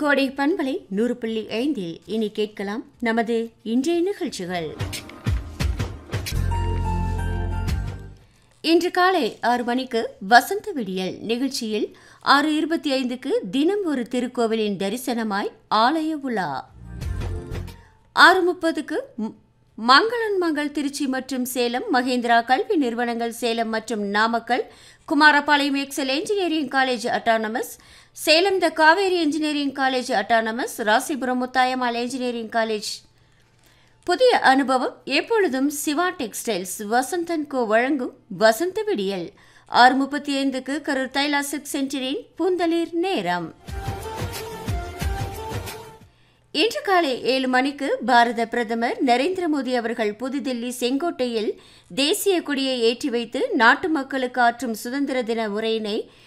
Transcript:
கோடை பண்பலை நூறு புள்ளி ஐந்தில் இனி கேட்கலாம் நமது இன்றைய நிகழ்ச்சிகள் இன்று காலை ஆறு மணிக்கு வசந்த விடியல் நிகழ்ச்சியில் ஆறு இருபத்தி ஐந்துக்கு தினம் ஒரு திருக்கோவிலின் தரிசனமாய் ஆலய உலா ஆறு முப்பதுக்கு ம்- மங்களன் மங்கள் திருச்சி மற்றும் சேலம் மகேந்திரா கல்வி நிறுவனங்கள் சேலம் மற்றும் Namakkal Kumarapalayam Excel engineering college autonomous Salem the Kaveri engineering college autonomous Rasipuram Muthayammal engineering college புதிய அனுபவம் எப்பொழுதும் சிவா டெக்ஸ்டைல்ஸ் வசந்தன் கோ வழங்கும் வசந்த விடியல் ஆறு முப்பத்தி ஐந்துக்கு கரூர் தைலா சிக்ஸ் சென்டரின் பூந்தளிர் நேரம் இன்று காலை ஏழு மணிக்கு பாரத பிரதமர் நரேந்திர மோடி அவர்கள் புதுதில்லி செங்கோட்டையில் தேசிய கொடியை ஏற்றி வைத்து நாட்டு மக்களுக்கு ஆற்றும் சுதந்திர தின உரையினை